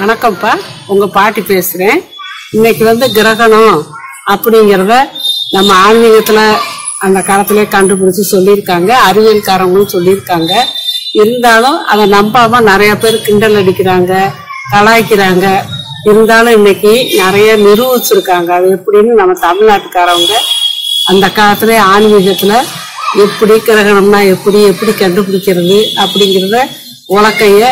வணக்கம்ப்பா உங்க பாட்டி பேசுறேன் இன்னைக்கு வந்து கிரகணம் அப்படிங்கிறத நம்ம ஆன்மீகத்துல அந்த காலத்திலே கண்டுபிடிச்சு சொல்லியிருக்காங்க அறிவியல்காரங்களும் சொல்லியிருக்காங்க இருந்தாலும் அதை நம்பாம நிறைய பேர் கிண்டல் அடிக்கிறாங்க கலாய்க்கிறாங்க இருந்தாலும் இன்னைக்கு நிறைய நிரூபிச்சிருக்காங்க அது எப்படின்னு நம்ம தமிழ்நாட்டுக்காரவங்க அந்த காலத்திலே ஆன்மீகத்துல எப்படி கிரகணம்னா எப்படி எப்படி கண்டுபிடிக்கிறது அப்படிங்கிறத உலக்கைய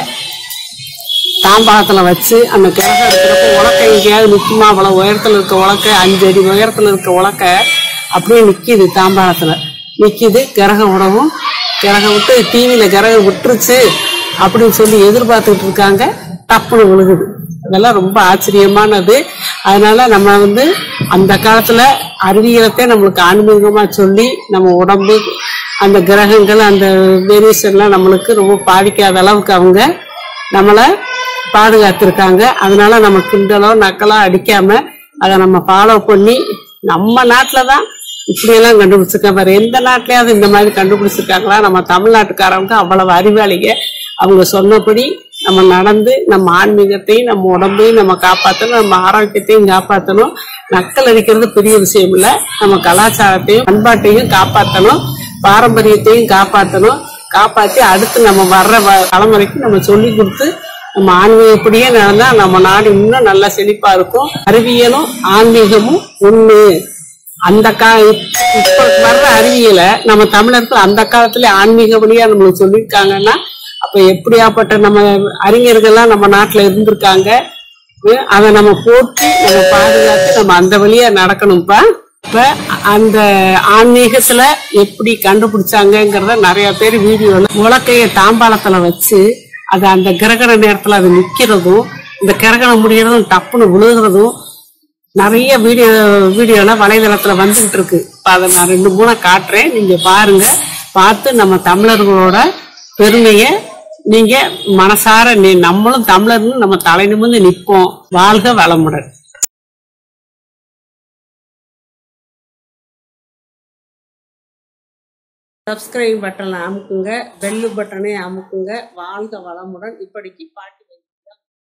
தாம்பாளத்துல வச்சு அந்த கிரகம் இருக்கிறப்ப உலக்கை எங்கேயாவது நிக்குமா அவ்வளவு உயரத்துல இருக்க உலக்கை அஞ்சு அடி உயரத்துல இருக்க உலக்கை அப்படியே நிக்குது தாம்பாளத்துல நிக்குது கிரகம் விடவும் கிரகம் விட்டு டிவியில கிரகம் விட்டுருச்சு அப்படின்னு சொல்லி எதிர்பார்த்துக்கிட்டு இருக்காங்க டப்புன்னு விழுகுது அதெல்லாம் ரொம்ப ஆச்சரியமானது அதனால நம்ம வந்து அந்த காலத்துல அறிவியலத்தை நம்மளுக்கு ஆன்மீகமா சொல்லி நம்ம உடம்பு அந்த கிரகங்கள் அந்த வேரியேஷன்லாம் நம்மளுக்கு ரொம்ப பாதிக்காத அளவுக்கு அவங்க நம்மளை பாதுகாத்திருக்காங்க அதனால நம்ம கிண்டலோ நக்கலோ அடிக்காம அதை நம்ம ஃபாலோ பண்ணி நம்ம நாட்டில தான் இப்படியெல்லாம் கண்டுபிடிச்சிருக்காங்க வேற எந்த நாட்டிலயாவது இந்த மாதிரி கண்டுபிடிச்சிருக்காங்களா நம்ம தமிழ்நாட்டுக்காரவங்க அவ்வளவு அறிவாளிங்க அவங்க சொன்னபடி நம்ம நடந்து நம்ம ஆன்மீகத்தையும் நம்ம உடம்பையும் நம்ம காப்பாற்றணும் நம்ம ஆரோக்கியத்தையும் காப்பாற்றணும் நக்கல் அடிக்கிறது பெரிய விஷயம் இல்ல நம்ம கலாச்சாரத்தையும் பண்பாட்டையும் காப்பாற்றணும் பாரம்பரியத்தையும் காப்பாற்றணும் காப்பாத்தி அடுத்து நம்ம வர்ற வ- தலைமுறைக்கு நம்ம சொல்லி கொடுத்து நம்ம ஆன்மீகப்படியே நடந்தா நம்ம நாடு இன்னும் நல்லா செழிப்பா இருக்கும் அறிவியலும் ஆன்மீகமும் ஒண்ணு அந்த கா இப்ப வர்ற அறிவியலை நம்ம தமிழர்கள் அந்த காலத்துல ஆன்மீகப்படியா நம்மளுக்கு சொல்லியிருக்காங்கன்னா அப்ப எப்படியாப்பட்ட நம்ம அறிஞர்கள்லாம் நம்ம நாட்டுல இருந்திருக்காங்க ஹம், அதை நம்ம போற்றி நம்ம பாதுகாத்து நம்ம அந்த வழியா நடக்கணும்ப்பா இப்ப அந்த ஆன்மீகத்துல எப்படி கண்டுபிடிச்சாங்கங்கிறத நிறைய பேர் வீடியோல உலக்கைய தாம்பாளத்துல வச்சு அது அந்த கிரகண நேரத்துல அது நிக்கிறதும் இந்த கிரகணம் முடியறதும் டப்புன்னு விழுகிறதும் நிறைய வீடியோ வீடியோல வலைதளத்துல வந்துகிட்டு இருக்கு இப்ப அதை நான் ரெண்டு மூணு காட்டுறேன் நீங்க பாருங்க பார்த்து நம்ம தமிழர்களோட பெருமைய நீங்க மனசார நீ நம்மளும் தமிழர்னு நம்ம தலை நிமிர்ந்து நிப்போம் வாழ்க வளமுடன் சப்ஸ்கிரைப் பட்டனை அமுக்குங்க பெல்லு பட்டனை அமுக்குங்க வாழ்க வளமுடன் இப்படிக்கு பாட்டு